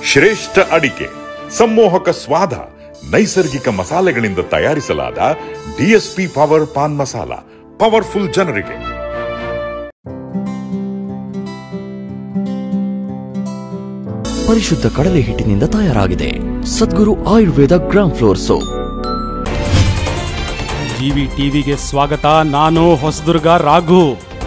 ಶ್ರೇಷ್ಠ ಅಡಿಕೆ ಸಮ್ಮೋಹಕ ಸ್ವಾದ ನೈಸರ್ಗಿಕ ಮಸಾಲೆಗಳಿಂದ ತಯಾರಿಸಲಾದ DSP power paan masala powerful ಜನರಿಗೆ ಪರಿಶುದ್ಧ ಕಡಲೆ ಹಿಟ್ಟಿನಿಂದ ತಯಾರಾಗಿದೆ Sadguru Ayurveda gram flour soap GV ಟಿವಿಗೆ ಸ್ವಾಗತ ನಾನು ಹೊಸದುರ್ಗ ರಾಘು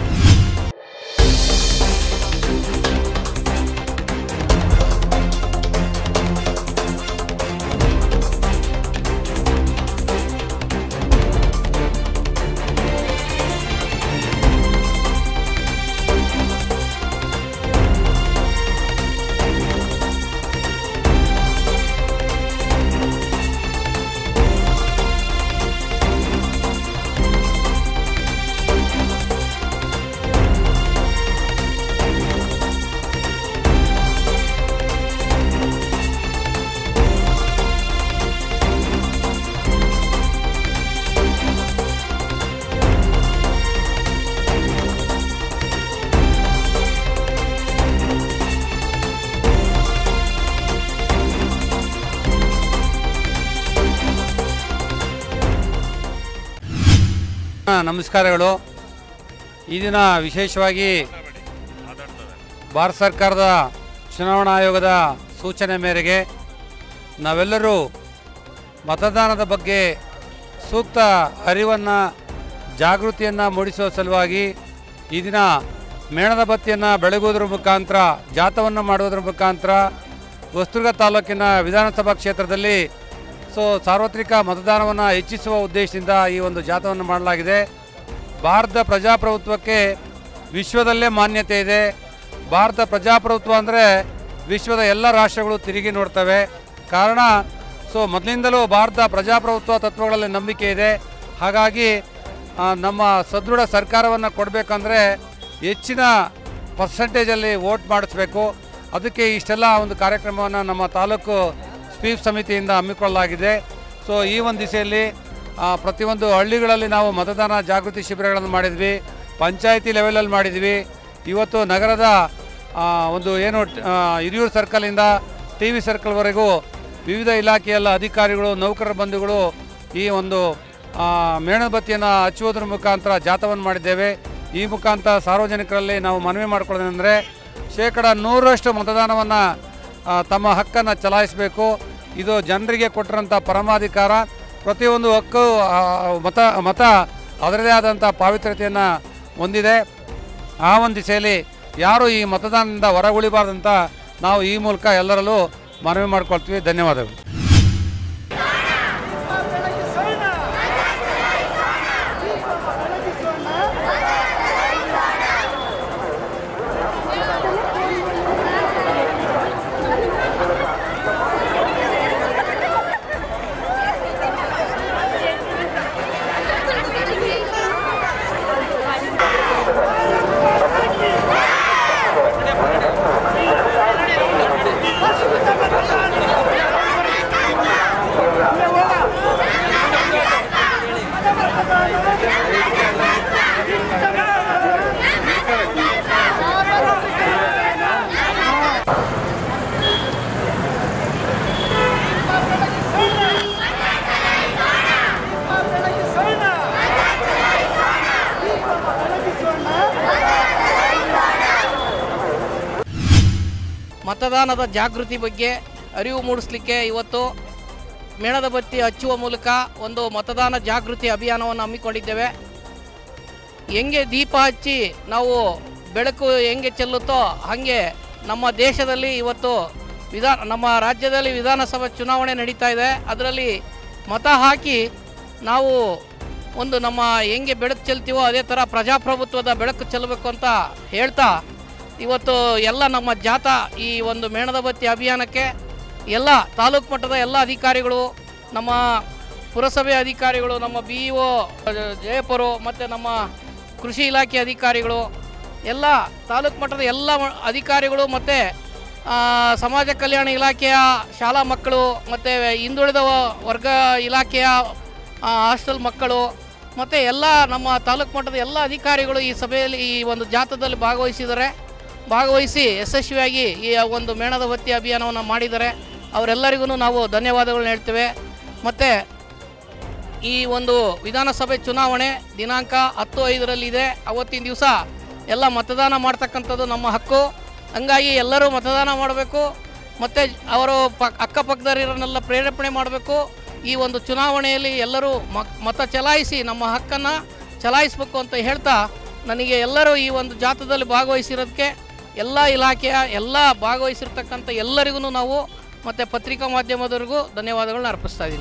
ಆ, ನಮಸ್ಕಾರಗಳು ಈ ದಿನ ವಿಶೇಷವಾಗಿ ಭಾರತ ಸರ್ಕಾರದ ಚುನಾವಣಾ ಆಯೋಗದ ಸೂಚನೆ ಮೇರೆಗೆ ನಾವೆಲ್ಲರೂ ಮತದಾನದ ಬಗ್ಗೆ ಸೂಕ್ತ ಅರಿವನ್ನು ಜಾಗೃತಿಯನ್ನು ಮೂಡಿಸುವ ಸಲುವಾಗಿ ಈ ದಿನ ಮೇಣದ ಬತ್ತಿಯನ್ನು ಬೆಳಗುವುದರ ಮುಖಾಂತರ ಜಾಥವನ್ನು ಮಾಡುವುದರ ಮುಖಾಂತರ ಹೊಸದುರ್ಗ ತಾಲೂಕಿನ ವಿಧಾನಸಭಾ ಕ್ಷೇತ್ರದಲ್ಲಿ ಸೊ ಸಾರ್ವತ್ರಿಕ ಮತದಾನವನ್ನು ಹೆಚ್ಚಿಸುವ ಉದ್ದೇಶದಿಂದ ಈ ಒಂದು ಜಾಥವನ್ನು ಮಾಡಲಾಗಿದೆ ಭಾರತ ಪ್ರಜಾಪ್ರಭುತ್ವಕ್ಕೆ ವಿಶ್ವದಲ್ಲೇ ಮಾನ್ಯತೆ ಇದೆ ಭಾರತ ಪ್ರಜಾಪ್ರಭುತ್ವ ಅಂದರೆ ವಿಶ್ವದ ಎಲ್ಲ ರಾಷ್ಟ್ರಗಳು ತಿರುಗಿ ನೋಡ್ತವೆ ಕಾರಣ ಸೊ ಮೊದಲಿಂದಲೂ ಭಾರತ ಪ್ರಜಾಪ್ರಭುತ್ವ ತತ್ವಗಳಲ್ಲಿ ನಂಬಿಕೆ ಇದೆ ಹಾಗಾಗಿ ಆ, ನಮ್ಮ ಸದೃಢ ಸರ್ಕಾರವನ್ನು ಕೊಡಬೇಕಂದ್ರೆ ಹೆಚ್ಚಿನ ಪರ್ಸೆಂಟೇಜಲ್ಲಿ ವೋಟ್ ಮಾಡಿಸ್ಬೇಕು ಅದಕ್ಕೆ ಇಷ್ಟೆಲ್ಲ ಒಂದು ಕಾರ್ಯಕ್ರಮವನ್ನು ನಮ್ಮ ತಾಲೂಕು ಸ್ವೀಪ್ ಸಮಿತಿಯಿಂದ ಹಮ್ಮಿಕೊಳ್ಳಲಾಗಿದೆ ಸೊ ಈ ಒಂದು ದಿಸೆಯಲ್ಲಿ ಆ, ಪ್ರತಿಯೊಂದು ಹಳ್ಳಿಗಳಲ್ಲಿ ನಾವು ಮತದಾನ ಜಾಗೃತಿ ಶಿಬಿರಗಳನ್ನು ಮಾಡಿದ್ವಿ ಪಂಚಾಯತಿ ಲೆವೆಲಲ್ಲಿ ಮಾಡಿದ್ವಿ ಇವತ್ತು ನಗರದ ಆ, ಒಂದು ಏನು ಆ, ಹಿರಿಯೂರು ಸರ್ಕಲಿಂದ ಟಿ ವಿ ಸರ್ಕಲ್ವರೆಗೂ ವಿವಿಧ ಇಲಾಖೆಯಲ್ಲ ಅಧಿಕಾರಿಗಳು ನೌಕರರ ಬಂಧುಗಳು ಈ ಒಂದು ಆ, ಮೇಣಬತ್ತಿಯನ್ನು ಹಚ್ಚುವುದರ ಮುಖಾಂತರ ಜಾಥವನ್ನು ಮಾಡಿದ್ದೇವೆ ಈ ಮುಖಾಂತರ ಸಾರ್ವಜನಿಕರಲ್ಲಿ ನಾವು ಮನವಿ ಮಾಡ್ಕೊಳ್ಳೋದಂದರೆ ಶೇಕಡ ನೂರರಷ್ಟು ಮತದಾನವನ್ನು ತಮ್ಮ ಹಕ್ಕನ್ನು ಚಲಾಯಿಸಬೇಕು ಇದು ಜನರಿಗೆ ಕೊಟ್ಟಿರೋಂಥ ಪರಮಾಧಿಕಾರ ಪ್ರತಿಯೊಂದು ಹಕ್ಕು ಆ, ಮತ ಮತ ಅದರದೇ ಆದಂಥ ಪಾವಿತ್ರ್ಯತೆಯನ್ನು ಹೊಂದಿದೆ ಆ ಒಂದು ದಿಸೆಯಲ್ಲಿ ಯಾರು ಈ ಮತದಾನದಿಂದ ಹೊರಗುಳಿಬಾರ್ದಂತ ನಾವು ಈ ಮೂಲಕ ಎಲ್ಲರಲ್ಲೂ ಮನವಿ ಮಾಡ್ಕೊಳ್ತೀವಿ ಧನ್ಯವಾದಗಳು ಮತದಾನದ ಜಾಗೃತಿ ಬಗ್ಗೆ ಅರಿವು ಮೂಡಿಸಲಿಕ್ಕೆ ಇವತ್ತು ಮೇಣದ ಬತ್ತಿ ಹಚ್ಚುವ ಮೂಲಕ ಒಂದು ಮತದಾನ ಜಾಗೃತಿ ಅಭಿಯಾನವನ್ನು ಹಮ್ಮಿಕೊಂಡಿದ್ದೇವೆ ಹೆಂಗೆ ದೀಪ ಹಚ್ಚಿ ನಾವು ಬೆಳಕು ಹೆಂಗೆ ಚೆಲ್ಲುತ್ತೋ ಹಾಗೆ ನಮ್ಮ ದೇಶದಲ್ಲಿ ಇವತ್ತು ವಿಧಾನ ನಮ್ಮ ರಾಜ್ಯದಲ್ಲಿ ವಿಧಾನಸಭಾ ಚುನಾವಣೆ ನಡೀತಾ ಇದೆ ಅದರಲ್ಲಿ ಮತ ಹಾಕಿ ನಾವು ಒಂದು ನಮ್ಮ ಹೆಂಗೆ ಬೆಳಕು ಚೆಲ್ತೀವೋ ಅದೇ ಥರ ಪ್ರಜಾಪ್ರಭುತ್ವದ ಬೆಳಕು ಚೆಲ್ಲಬೇಕು ಅಂತ ಹೇಳ್ತಾ ಇವತ್ತು ಎಲ್ಲ ನಮ್ಮ ಜಾಥಾ ಈ ಒಂದು ಮೇಣದ ಬತ್ತಿ ಅಭಿಯಾನಕ್ಕೆ ಎಲ್ಲ ತಾಲೂಕು ಮಟ್ಟದ ಎಲ್ಲ ಅಧಿಕಾರಿಗಳು ನಮ್ಮ ಪುರಸಭೆ ಅಧಿಕಾರಿಗಳು ನಮ್ಮ ಬಿ ಇ ಒ ಜಯಪುರು ಮತ್ತು ನಮ್ಮ ಕೃಷಿ ಇಲಾಖೆ ಅಧಿಕಾರಿಗಳು ಎಲ್ಲ ತಾಲೂಕು ಮಟ್ಟದ ಎಲ್ಲ ಮ- ಅಧಿಕಾರಿಗಳು ಮತ್ತು ಸಮಾಜ ಕಲ್ಯಾಣ ಇಲಾಖೆಯ ಶಾಲಾ ಮಕ್ಕಳು ಮತ್ತು ಹಿಂದುಳಿದ ವ- ವರ್ಗ ಇಲಾಖೆಯ ಆ, ಹಾಸ್ಟೆಲ್ ಮಕ್ಕಳು ಮತ್ತು ಎಲ್ಲ ನಮ್ಮ ತಾಲೂಕು ಮಟ್ಟದ ಎಲ್ಲ ಅಧಿಕಾರಿಗಳು ಈ ಸಭೆಯಲ್ಲಿ ಈ ಒಂದು ಜಾಥಾದಲ್ಲಿ ಭಾಗವಹಿಸಿದ್ದಾರೆ ಭಾಗವಹಿಸಿ ಯಶಸ್ವಿಯಾಗಿ ಈ ಒಂದು ಮೇಣದ ಬತ್ತಿ ಅಭಿಯಾನವನ್ನು ಮಾಡಿದ್ದಾರೆ ಅವರೆಲ್ಲರಿಗೂ ನಾವು ಧನ್ಯವಾದಗಳನ್ನ ಹೇಳ್ತೇವೆ ಮತ್ತು ಈ ಒಂದು ವಿಧಾನಸಭೆ ಚುನಾವಣೆ ದಿನಾಂಕ ಹತ್ತು ಐದರಲ್ಲಿದೆ ಅವತ್ತಿನ ದಿವಸ ಎಲ್ಲ ಮತದಾನ ಮಾಡ್ತಕ್ಕಂಥದ್ದು ನಮ್ಮ ಹಕ್ಕು ಹಂಗಾಗಿ ಎಲ್ಲರೂ ಮತದಾನ ಮಾಡಬೇಕು ಮತ್ತು ಅವರು ಪ ಅಕ್ಕಪಕ್ಕದವರನ್ನೆಲ್ಲ ಪ್ರೇರೇಪಣೆ ಮಾಡಬೇಕು ಈ ಒಂದು ಚುನಾವಣೆಯಲ್ಲಿ ಎಲ್ಲರೂ ಮ- ಮತ ಚಲಾಯಿಸಿ ನಮ್ಮ ಹಕ್ಕನ್ನು ಚಲಾಯಿಸಬೇಕು ಅಂತ ಹೇಳ್ತಾ ನನಗೆ ಎಲ್ಲರೂ ಈ ಒಂದು ಜಾಥಾದಲ್ಲಿ ಭಾಗವಹಿಸಿರೋದಕ್ಕೆ ಎಲ್ಲ ಇಲಾಖೆಯ ಎಲ್ಲ ಭಾಗವಹಿಸಿರ್ತಕ್ಕಂಥ ಎಲ್ಲರಿಗೂ ನಾವು ಮತ್ತು ಪತ್ರಿಕಾ ಮಾಧ್ಯಮದವರಿಗೂ ಧನ್ಯವಾದಗಳನ್ನ ಅರ್ಪಿಸ್ತಾ ಇದ್ದೀನಿ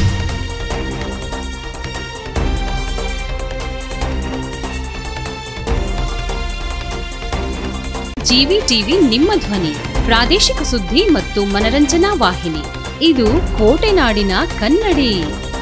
ಜಿವಿ ಟಿವಿ ನಿಮ್ಮ ಧ್ವನಿ ಪ್ರಾದೇಶಿಕ ಸುದ್ದಿ ಮತ್ತು ಮನರಂಜನಾ ವಾಹಿನಿ ಇದು ಕೋಟೆನಾಡಿನ ಕನ್ನಡಿ